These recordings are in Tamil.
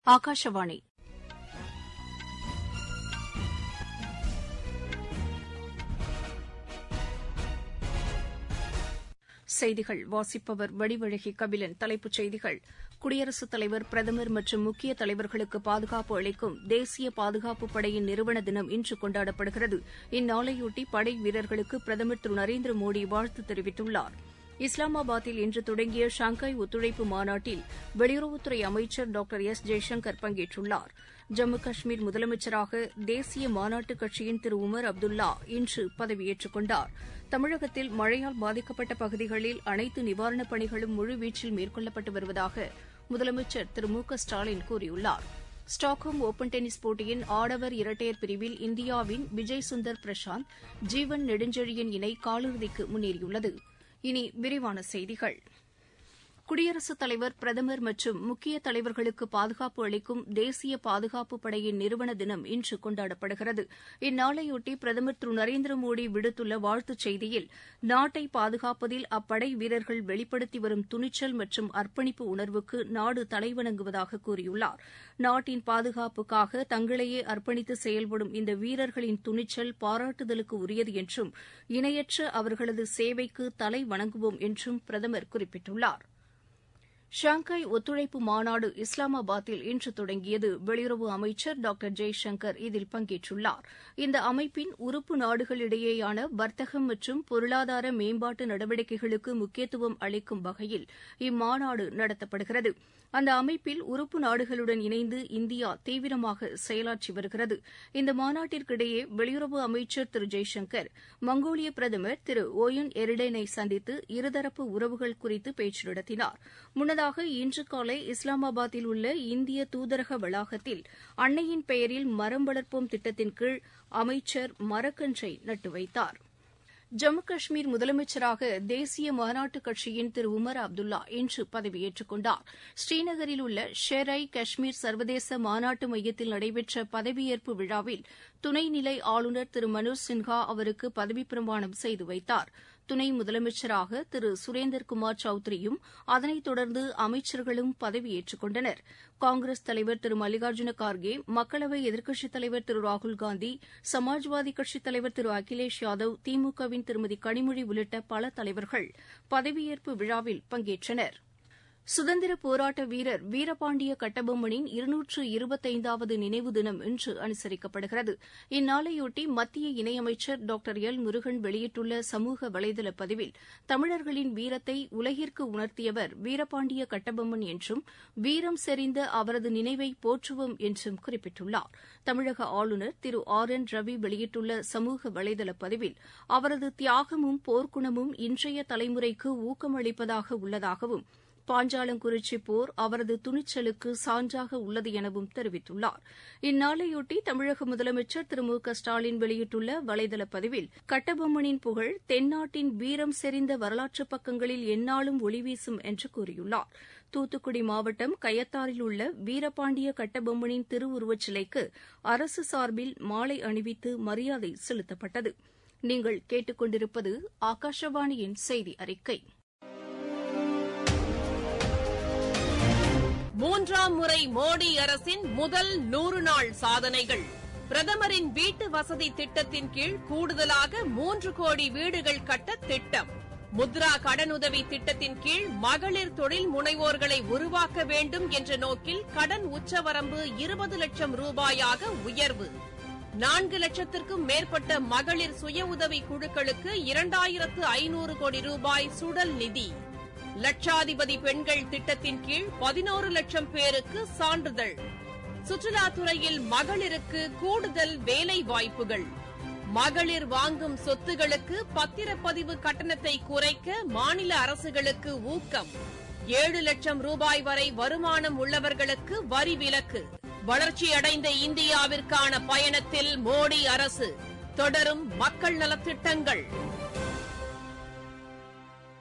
ஆகாஷவாணி செய்திகள் வாசிப்பவர் வடிவழகி கபிலன் தலைப்புச் செய்திகள் குடியரசுத் தலைவர் பிரதமர் மற்றும் முக்கிய தலைவர்களுக்கு பாதுகாப்பு அளிக்கும் தேசிய பாதுகாப்பு படையின் நிறுவன தினம் இன்று கொண்டாடப்படுகிறது இந்நாளையொட்டி படை வீரர்களுக்கு பிரதமர் திரு நரேந்திர மோடி வாழ்த்து தெரிவித்துள்ளார் இஸ்லாமாபாத்தில் இன்று தொடங்கிய ஷாங்காய் ஒத்துழைப்பு மாநாட்டில் வெளியுறவுத்துறை அமைச்சர் டாக்டர் எஸ் ஜெய்சங்கர் பங்கேற்றுள்ளார் ஜம்மு காஷ்மீர் முதலமைச்சராக தேசிய மாநாட்டுக் கட்சியின் திரு உமர் அப்துல்லா இன்று பதவியேற்றுக் கொண்டார் தமிழகத்தில் மழையால் பாதிக்கப்பட்ட பகுதிகளில் அனைத்து நிவாரணப் பணிகளும் முழுவீச்சில் மேற்கொள்ளப்பட்டு வருவதாக முதலமைச்சர் திரு மு க ஸ்டாலின் கூறியுள்ளார் ஸ்டாக்ஹோம் ஒப்பன் டென்னிஸ் போட்டியின் ஆடவர் இரட்டையர் பிரிவில் இந்தியாவின் விஜய் சுந்தர் பிரசாந்த் ஜீவன் நெடுஞ்செழியன் இணை காலிறுதிக்கு முன்னேறியுள்ளது இனி விரிவான செய்திகள் குடியரசுத் தலைவர் பிரதமர் மற்றும் முக்கிய தலைவர்களுக்கு பாதுகாப்பு அளிக்கும் தேசிய பாதுகாப்பு படையின் நிறுவன தினம் இன்று கொண்டாடப்படுகிறது இந்நாளையொட்டி பிரதமர் திரு நரேந்திர மோடி விடுத்துள்ள வாழ்த்துச் செய்தியில் நாட்டை பாதுகாப்பதில் அப்படை வீரர்கள் வெளிப்படுத்தி வரும் துணிச்சல் மற்றும் அர்ப்பணிப்பு உணர்வுக்கு நாடு தலைவணங்குவதாக கூறியுள்ளார் நாட்டின் பாதுகாப்புக்காக தங்களையே அர்ப்பணித்து செயல்படும் இந்த வீரர்களின் துணிச்சல் பாராட்டுதலுக்கு உரியது என்றும் இணையற்ற அவர்களது சேவைக்கு தலை வணங்குவோம் என்றும் பிரதமர் குறிப்பிட்டுள்ளார் ஷாங்காய் ஒத்துழைப்பு மாநாடு இஸ்லாமாபாத்தில் இன்று தொடங்கியது வெளியுறவு அமைச்சர் டாக்டர் ஜெய்சங்கர் இதில் பங்கேற்றுள்ளார் இந்த அமைப்பின் உறுப்பு நாடுகளிடையேயான வர்த்தகம் மற்றும் பொருளாதார மேம்பாட்டு நடவடிக்கைகளுக்கு முக்கியத்துவம் அளிக்கும் வகையில் இம்மாநாடு நடத்தப்படுகிறது அந்த அமைப்பில் உறுப்பு நாடுகளுடன் இணைந்து இந்தியா தீவிரமாக செயலாற்றி வருகிறது இந்த மாநாட்டிற்கிடையே வெளியுறவு அமைச்சர் திரு ஜெய்சங்கர் மங்கோலிய பிரதமர் திரு ஓயுன் எரிடேனை சந்தித்து இருதரப்பு உறவுகள் குறித்து பேச்சு நடத்தினார் முன்னதாக இன்று காலை இஸ்லாமாபாத்தில் உள்ள இந்திய தூதரக வளாகத்தில் அன்னையின் பெயரில் மரம் வளர்ப்போம் திட்டத்தின் கீழ் அமைச்சர் மரக்கன்றை நட்டு வைத்தார் ஜம்மு காஷ்மீர் முதலமைச்சராக தேசிய மாநாட்டுக் கட்சியின் திரு உமர் அப்துல்லா இன்று பதவியேற்றுக் கொண்டார் ஸ்ரீநகரில் உள்ள ஷெர் ஐ காஷ்மீர் சர்வதேச மாநாட்டு மையத்தில் நடைபெற்ற பதவியேற்பு விழாவில் துணைநிலை ஆளுநர் திரு மனோஜ் சின்ஹா அவருக்கு பதவிப் பிரமாணம் செய்து வைத்தார் துணை முதலமைச்சராக திரு சுரேந்தர்குமார் சௌத்ரியும் அதனைத் தொடர்ந்து அமைச்சர்களும் பதவியேற்றுக் கொண்டனர் காங்கிரஸ் தலைவர் திரு மல்லிகார்ஜுன கார்கே மக்களவை எதிர்க்கட்சித் தலைவர் திரு ராகுல்காந்தி சமாஜ்வாதி கட்சித் தலைவர் திரு அகிலேஷ் யாதவ் திமுகவின் திருமதி கனிமொழி உள்ளிட்ட பல தலைவர்கள் பதவியேற்பு விழாவில் பங்கேற்றனா் சுதந்திர போராட்ட வீரர் வீரபாண்டிய கட்டபொம்மனின் இருநூற்று இருபத்தைந்தாவது நினைவு தினம் இன்று அனுசரிக்கப்படுகிறது இந்நாளையொட்டி மத்திய இணையமைச்சர் டாக்டர் எல் முருகன் வெளியிட்டுள்ள சமூக வலைதள பதிவில் தமிழர்களின் வீரத்தை உலகிற்கு உணர்த்தியவர் வீரபாண்டிய கட்டபொம்மன் என்றும் வீரம் செறிந்த அவரது நினைவை போற்றுவோம் என்றும் குறிப்பிட்டுள்ளார் தமிழக ஆளுநர் திரு ஆர் என் ரவி வெளியிட்டுள்ள சமூக வலைதள பதிவில் அவரது தியாகமும் போர்க்குணமும் இன்றைய தலைமுறைக்கு ஊக்கமளிப்பதாக உள்ளதாகவும் பாஞ்சாலங்குறிச்சி போர் அவரது துணிச்சலுக்கு சான்றாக உள்ளது எனவும் தெரிவித்துள்ளார் இந்நாளையொட்டி தமிழக முதலமைச்சர் திரு மு க ஸ்டாலின் வெளியிட்டுள்ள வலைதள பதிவில் கட்டபொம்மனின் புகழ் தென்னாட்டின் வீரம் செறிந்த வரலாற்று பக்கங்களில் எந்நாளும் ஒளிவீசும் என்று கூறியுள்ளார் தூத்துக்குடி மாவட்டம் கயத்தாறில் உள்ள வீரபாண்டிய கட்டபொம்மனின் திருவுருவச் சிலைக்கு அரசு சார்பில் மாலை அணிவித்து மரியாதை செலுத்தப்பட்டது நீங்கள் கேட்டுக்கொண்டிருப்பது ஆகாஷவாணியின் செய்தி அறிக்கை மூன்றாம் முறை மோடி அரசின் முதல் நூறு நாள் சாதனைகள் பிரதமரின் வீட்டு வசதி திட்டத்தின் கீழ் கூடுதலாக மூன்று கோடி வீடுகள் கட்ட திட்டம் முத்ரா கடனுதவி திட்டத்தின் கீழ் மகளிர் தொழில் முனைவோர்களை உருவாக்க வேண்டும் என்ற நோக்கில் கடன் உச்சவரம்பு இருபது லட்சம் ரூபாயாக உயர்வு நான்கு லட்சத்திற்கும் மேற்பட்ட மகளிர் சுய உதவி குழுக்களுக்கு இரண்டாயிரத்து ஐநூறு கோடி ரூபாய் சுடல் நிதி லட்சாதிபதி பெண்கள் திட்டத்தின் கீழ் பதினோரு லட்சம் பேருக்கு சான்றிதழ் சுற்றுலாத்துறையில் மகளிருக்கு கூடுதல் வேலை வாய்ப்புகள் மகளிர் வாங்கும் சொத்துகளுக்கு பத்திரப்பதிவு கட்டணத்தை குறைக்க மாநில அரசுகளுக்கு ஊக்கம் ஏழு லட்சம் ரூபாய் வரை வருமானம் உள்ளவர்களுக்கு வரி விலக்கு வளர்ச்சியடைந்த இந்தியாவிற்கான பயணத்தில் மோடி அரசு தொடரும் மக்கள் நலத்திட்டங்கள்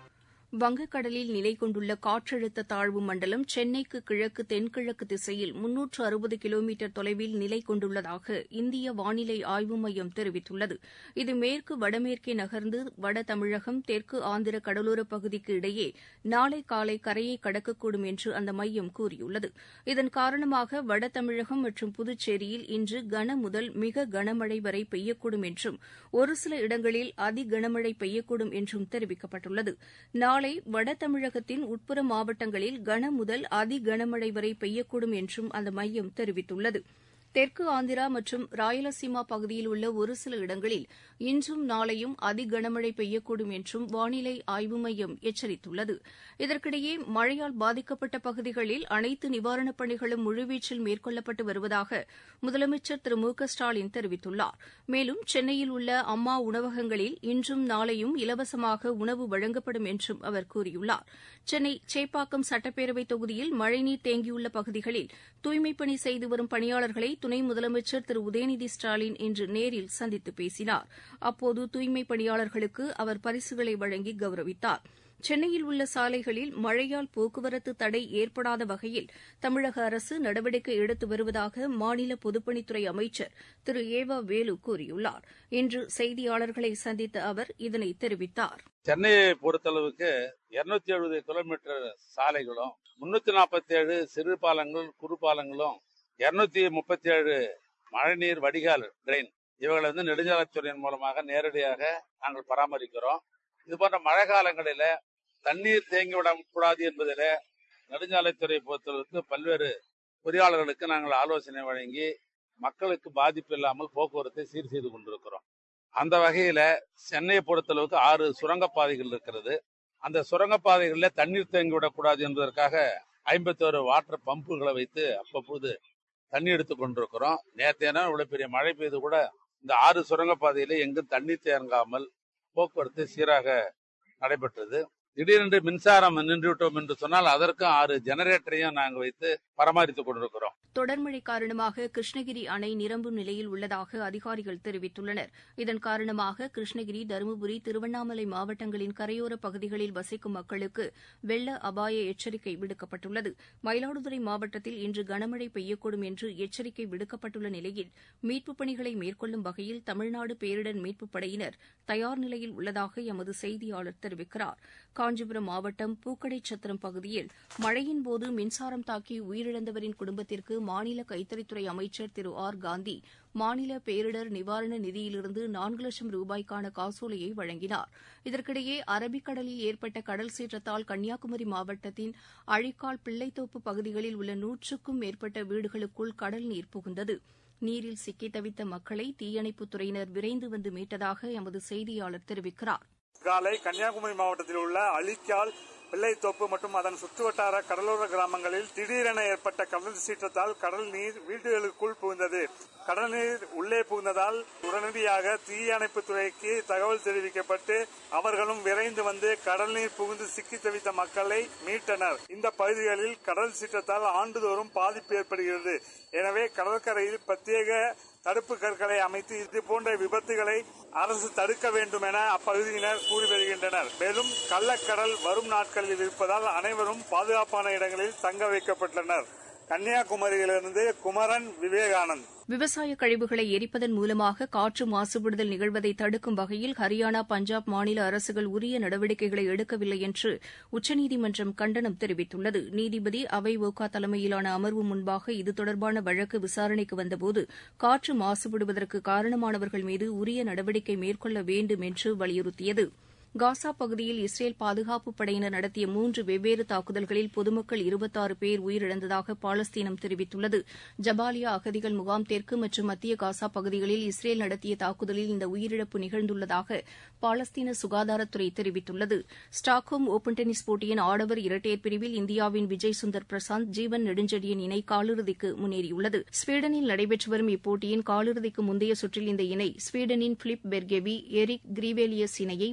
வங்கக்கடலில் நிலை கொண்டுள்ள காற்றழுத்த தாழ்வு மண்டலம் சென்னைக்கு கிழக்கு தென்கிழக்கு திசையில் முன்னூற்று அறுபது கிலோமீட்டர் தொலைவில் நிலை கொண்டுள்ளதாக இந்திய வானிலை ஆய்வு மையம் தெரிவித்துள்ளது இது மேற்கு வடமேற்கே நகர்ந்து வட தமிழகம் தெற்கு ஆந்திர கடலோரப் பகுதிக்கு இடையே நாளை காலை கரையை கடக்கக்கூடும் என்று அந்த மையம் கூறியுள்ளது இதன் காரணமாக வட தமிழகம் மற்றும் புதுச்சேரியில் இன்று கன முதல் மிக கனமழை வரை பெய்யக்கூடும் என்றும் ஒரு சில இடங்களில் அதி கனமழை பெய்யக்கூடும் என்றும் தெரிவிக்கப்பட்டுள்ளது நாளை வட தமிழகத்தின் உட்புற மாவட்டங்களில் கன முதல் அதி கனமழை வரை பெய்யக்கூடும் என்றும் அந்த மையம் தெரிவித்துள்ளது தெற்கு ஆந்திரா மற்றும் ராயலசீமா பகுதியில் உள்ள ஒரு சில இடங்களில் இன்றும் நாளையும் அதி கனமழை பெய்யக்கூடும் என்றும் வானிலை ஆய்வு மையம் எச்சரித்துள்ளது இதற்கிடையே மழையால் பாதிக்கப்பட்ட பகுதிகளில் அனைத்து நிவாரணப் பணிகளும் முழுவீச்சில் மேற்கொள்ளப்பட்டு வருவதாக முதலமைச்சர் திரு மு க ஸ்டாலின் தெரிவித்துள்ளார் மேலும் சென்னையில் உள்ள அம்மா உணவகங்களில் இன்றும் நாளையும் இலவசமாக உணவு வழங்கப்படும் என்றும் அவர் கூறியுள்ளார் சென்னை சேப்பாக்கம் சட்டப்பேரவைத் தொகுதியில் மழைநீர் தேங்கியுள்ள பகுதிகளில் தூய்மைப் பணி செய்து வரும் பணியாளர்களை துணை முதலமைச்சர் திரு உதயநிதி ஸ்டாலின் இன்று நேரில் சந்தித்து பேசினார் அப்போது தூய்மைப் பணியாளர்களுக்கு அவர் பரிசுகளை வழங்கி கௌரவித்தார் சென்னையில் உள்ள சாலைகளில் மழையால் போக்குவரத்து தடை ஏற்படாத வகையில் தமிழக அரசு நடவடிக்கை எடுத்து வருவதாக மாநில பொதுப்பணித்துறை அமைச்சர் திரு ஏவா வேலு கூறியுள்ளார் இன்று செய்தியாளர்களை சந்தித்த அவர் இதனை தெரிவித்தார் சென்னையை பொறுத்தளவுக்கு இருநூத்தி எழுபது கிலோமீட்டர் சாலைகளும் முன்னூத்தி நாற்பத்தி ஏழு சிறு பாலங்கள் குறு பாலங்களும் இருநூத்தி முப்பத்தி ஏழு மழைநீர் வடிகால் ட்ரெயின் இவர்களை வந்து நெடுஞ்சாலைத்துறையின் மூலமாக நேரடியாக நாங்கள் பராமரிக்கிறோம் இது போன்ற மழை காலங்களில தண்ணீர் தேங்கிவிடக்கூடாது என்பதில் நெடுஞ்சாலைத்துறை பொறுத்தளவுக்கு பல்வேறு பொறியாளர்களுக்கு நாங்கள் ஆலோசனை வழங்கி மக்களுக்கு பாதிப்பு இல்லாமல் போக்குவரத்தை சீர் செய்து கொண்டிருக்கிறோம் அந்த வகையில சென்னையை பொறுத்தளவுக்கு ஆறு சுரங்கப்பாதைகள் இருக்கிறது அந்த சுரங்கப்பாதைகளில் தண்ணீர் தேங்கிவிடக்கூடாது என்பதற்காக ஐம்பத்தோரு வாட்டர் பம்புகளை வைத்து அப்பப்போது தண்ணி எடுத்து கொண்டிருக்கிறோம் நேற்றைய இவ்வளவு பெரிய மழை பெய்து கூட இந்த ஆறு சுரங்கப்பாதையில எங்கும் தண்ணீர் தேங்காமல் போக்குவரத்து சீராக நடைபெற்றது திடீரென்று மின்சாரம் நின்றுவிட்டோம் என்று சொன்னால் அதற்கும் ஆறு ஜெனரேட்டரையும் நாங்கள் வைத்து பராமரித்துக் கொண்டிருக்கிறோம் தொடர் மழை காரணமாக கிருஷ்ணகிரி அணை நிரம்பும் நிலையில் உள்ளதாக அதிகாரிகள் தெரிவித்துள்ளனர் இதன் காரணமாக கிருஷ்ணகிரி தருமபுரி திருவண்ணாமலை மாவட்டங்களின் கரையோர பகுதிகளில் வசிக்கும் மக்களுக்கு வெள்ள அபாய எச்சரிக்கை விடுக்கப்பட்டுள்ளது மயிலாடுதுறை மாவட்டத்தில் இன்று கனமழை பெய்யக்கூடும் என்று எச்சரிக்கை விடுக்கப்பட்டுள்ள நிலையில் மீட்புப் பணிகளை மேற்கொள்ளும் வகையில் தமிழ்நாடு பேரிடர் மீட்புப் படையினர் தயார் நிலையில் உள்ளதாக எமது செய்தியாளர் தெரிவிக்கிறார் காஞ்சிபுரம் மாவட்டம் பூக்கடைச்சத்திரம் பகுதியில் மழையின் போது மின்சாரம் தாக்கி உயிரிழந்தவரின் குடும்பத்திற்கு மாநில கைத்தறித்துறை அமைச்சர் திரு ஆர் காந்தி மாநில பேரிடர் நிவாரண நிதியிலிருந்து நான்கு லட்சம் ரூபாய்க்கான காசோலையை வழங்கினார் இதற்கிடையே அரபிக்கடலில் ஏற்பட்ட கடல் சீற்றத்தால் கன்னியாகுமரி மாவட்டத்தின் அழிக்கால் பிள்ளைத்தோப்பு பகுதிகளில் உள்ள நூற்றுக்கும் மேற்பட்ட வீடுகளுக்குள் கடல் நீர் புகுந்தது நீரில் சிக்கி தவித்த மக்களை தீயணைப்புத் துறையினர் விரைந்து வந்து மீட்டதாக எமது செய்தியாளர் தெரிவிக்கிறார் காலை கன்னியாகுமரி மாவட்டத்தில் உள்ள அழிக்கால் பிள்ளைத்தோப்பு மற்றும் அதன் சுற்றுவட்டார கடலோர கிராமங்களில் திடீரென ஏற்பட்ட கடல் சீற்றத்தால் கடல் நீர் வீடுகளுக்குள் புகுந்தது கடல் நீர் உள்ளே புகுந்ததால் உடனடியாக தீயணைப்பு துறைக்கு தகவல் தெரிவிக்கப்பட்டு அவர்களும் விரைந்து வந்து கடல் நீர் புகுந்து சிக்கி தவித்த மக்களை மீட்டனர் இந்த பகுதிகளில் கடல் சீற்றத்தால் ஆண்டுதோறும் பாதிப்பு ஏற்படுகிறது எனவே கடற்கரையில் பிரத்யேக தடுப்பு கற்களை அமைத்து இது போன்ற விபத்துகளை அரசு தடுக்க வேண்டும் என அப்பகுதியினர் கூறி வருகின்றனர் மேலும் கள்ளக்கடல் வரும் நாட்களில் இருப்பதால் அனைவரும் பாதுகாப்பான இடங்களில் தங்க வைக்கப்பட்டனர் கன்னியாகுமரியிலிருந்து குமரன் விவேகானந்த் விவசாய கழிவுகளை எரிப்பதன் மூலமாக காற்று மாசுபடுதல் நிகழ்வதை தடுக்கும் வகையில் ஹரியானா பஞ்சாப் மாநில அரசுகள் உரிய நடவடிக்கைகளை எடுக்கவில்லை என்று உச்சநீதிமன்றம் கண்டனம் தெரிவித்துள்ளது நீதிபதி அவை ஓகா தலைமையிலான அமர்வு முன்பாக இது தொடர்பான வழக்கு விசாரணைக்கு வந்தபோது காற்று மாசுபடுவதற்கு காரணமானவர்கள் மீது உரிய நடவடிக்கை மேற்கொள்ள வேண்டும் என்று வலியுறுத்தியது காசா பகுதியில் இஸ்ரேல் பாதுகாப்புப் படையினர் நடத்திய மூன்று வெவ்வேறு தாக்குதல்களில் பொதுமக்கள் இருபத்தாறு பேர் உயிரிழந்ததாக பாலஸ்தீனம் தெரிவித்துள்ளது ஜபாலியா அகதிகள் முகாம் தெற்கு மற்றும் மத்திய காசா பகுதிகளில் இஸ்ரேல் நடத்திய தாக்குதலில் இந்த உயிரிழப்பு நிகழ்ந்துள்ளதாக பாலஸ்தீன சுகாதாரத்துறை தெரிவித்துள்ளது ஸ்டாக்ஹோம் ஒப்பன் டென்னிஸ் போட்டியின் ஆடவர் இரட்டையர் பிரிவில் இந்தியாவின் விஜய் சுந்தர் பிரசாந்த் ஜீவன் நெடுஞ்செழியன் இணை காலிறுதிக்கு முன்னேறியுள்ளது ஸ்வீடனில் நடைபெற்று வரும் இப்போட்டியின் காலிறுதிக்கு முந்தைய சுற்றில் இந்த இணை ஸ்வீடனின் பிலிப் பெர்கெவி எரிக் கிரீவேலியஸ் இணையை வென்றது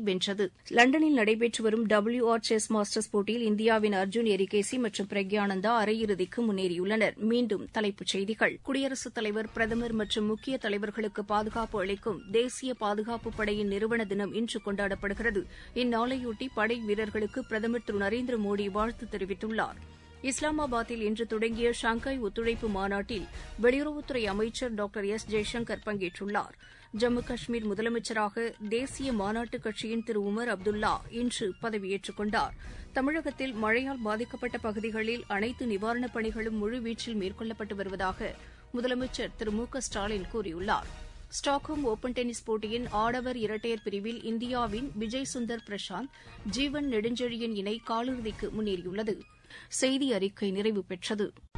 லண்டனில் நடைபெற்று வரும் டபிள்யூ ஆர் செஸ் மாஸ்டர்ஸ் போட்டியில் இந்தியாவின் அர்ஜுன் எரிகேசி மற்றும் பிரக்யானந்தா அரையிறுதிக்கு முன்னேறியுள்ளனர் மீண்டும் தலைப்புச் செய்திகள் குடியரசுத் தலைவர் பிரதமர் மற்றும் முக்கிய தலைவர்களுக்கு பாதுகாப்பு அளிக்கும் தேசிய பாதுகாப்பு படையின் நிறுவன தினம் இன்று கொண்டாடப்படுகிறது இந்நாளையொட்டி படை வீரர்களுக்கு பிரதமர் திரு நரேந்திர மோடி வாழ்த்து தெரிவித்துள்ளார் இஸ்லாமாபாத்தில் இன்று தொடங்கிய ஷாங்காய் ஒத்துழைப்பு மாநாட்டில் வெளியுறவுத்துறை அமைச்சர் டாக்டர் எஸ் ஜெய்சங்கர் பங்கேற்றுள்ளார் ஜம்மு காஷ்மீர் முதலமைச்சராக தேசிய மாநாட்டுக் கட்சியின் திரு உமர் அப்துல்லா இன்று பதவியேற்றுக் கொண்டார் தமிழகத்தில் மழையால் பாதிக்கப்பட்ட பகுதிகளில் அனைத்து நிவாரணப் பணிகளும் முழுவீச்சில் மேற்கொள்ளப்பட்டு வருவதாக முதலமைச்சர் திரு மு க ஸ்டாலின் கூறியுள்ளார் ஸ்டாக்ஹோம் ஓபன் டென்னிஸ் போட்டியின் ஆடவர் இரட்டையர் பிரிவில் இந்தியாவின் விஜய் சுந்தர் பிரசாந்த் ஜீவன் நெடுஞ்செழியன் இணை காலிறுதிக்கு முன்னேறியுள்ளது செய்தி அறிக்கை நிறைவு பெற்றது